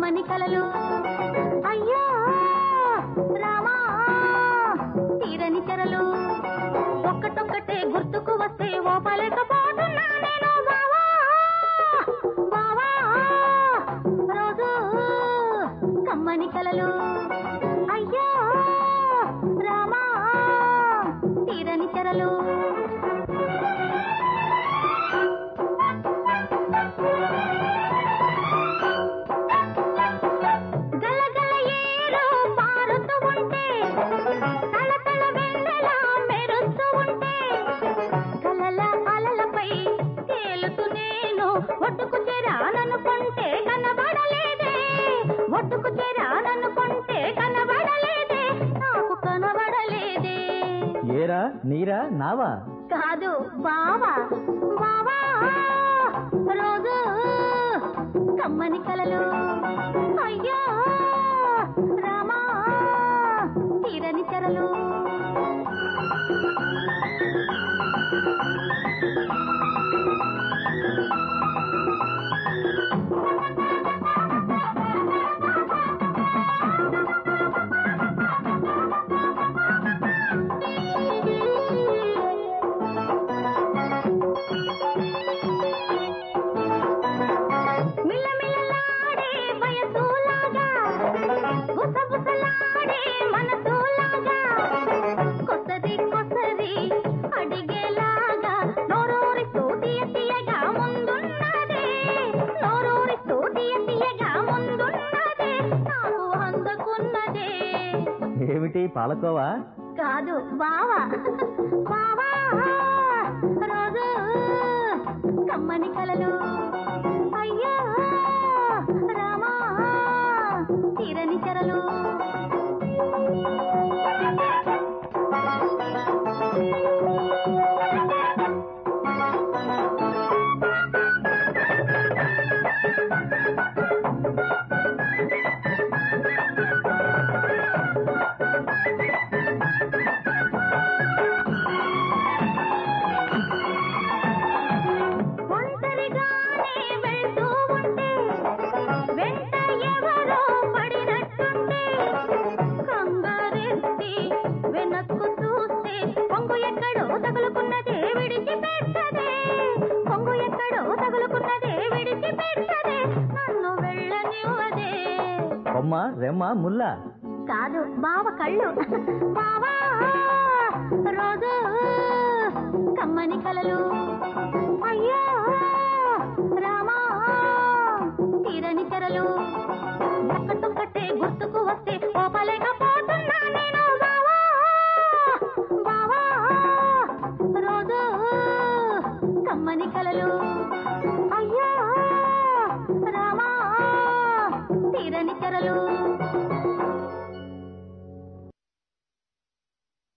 కమ్మని కలలు అయ్యో రామా తీరని చెరలు ఒక్కటొక్కటే గుర్తుకు వస్తే ఓపలేకపోతున్నా నేను బావా బావా రోజు కమ్మని కలలు అయ్యో రామా తీరని చెరలు గలగల ఏరు పారుతూ ఉంటే తళతళ వెన్నెల మెరుస్తూ ఉంటే కలల అలలపై తేలుతూ నేను ఒట్టుకు చేరాననుకుంటే కనబడలేదే ఒట్టుకు చేరాననుకుంటే కనబడలేదే నాకు కనబడలేదే ఏరా నీరా నావా కాదు బావా బావా రోజు కమ్మని కలలు అయ్యో రామా తీరని చెరలు మిలమిలలాడే వయసులాగా గుసగుసలాడే మనసులాగా కొసరి కొసరి అడిగేలాగా నోరూరిస్తూ తీయ తీయగా ముందున్నదే నోరూరిస్తూ తీయ తీయగా ముందున్నదే నాకు అందుకున్నదే ఏమిటి పాలకోవా కాదు బావా బావా రోజు కమ్మని కలలు అయ్యో రామా తీరని చెరలు ఒంటరిగానే వెళ్తూ ఉంటే వెంట ఎవరో పడినట్టుంటే కంగారెత్తి వెనక్కు చూస్తే పొంగు ఎక్కడో తగులుకున్నదే విడిచిపెట్టదే పొంగు ఎక్కడో తగులుకున్నదే విడిచిపెట్టదే నన్ను వెళ్ళనివ్వదే కొమ్మ రెమ్మ ముల్ల కాదు బావ కళ్ళు బావా రోజు కమ్మని కలలు అయ్యో రామా తీరని చెరలు ఒక్కటొక్కటే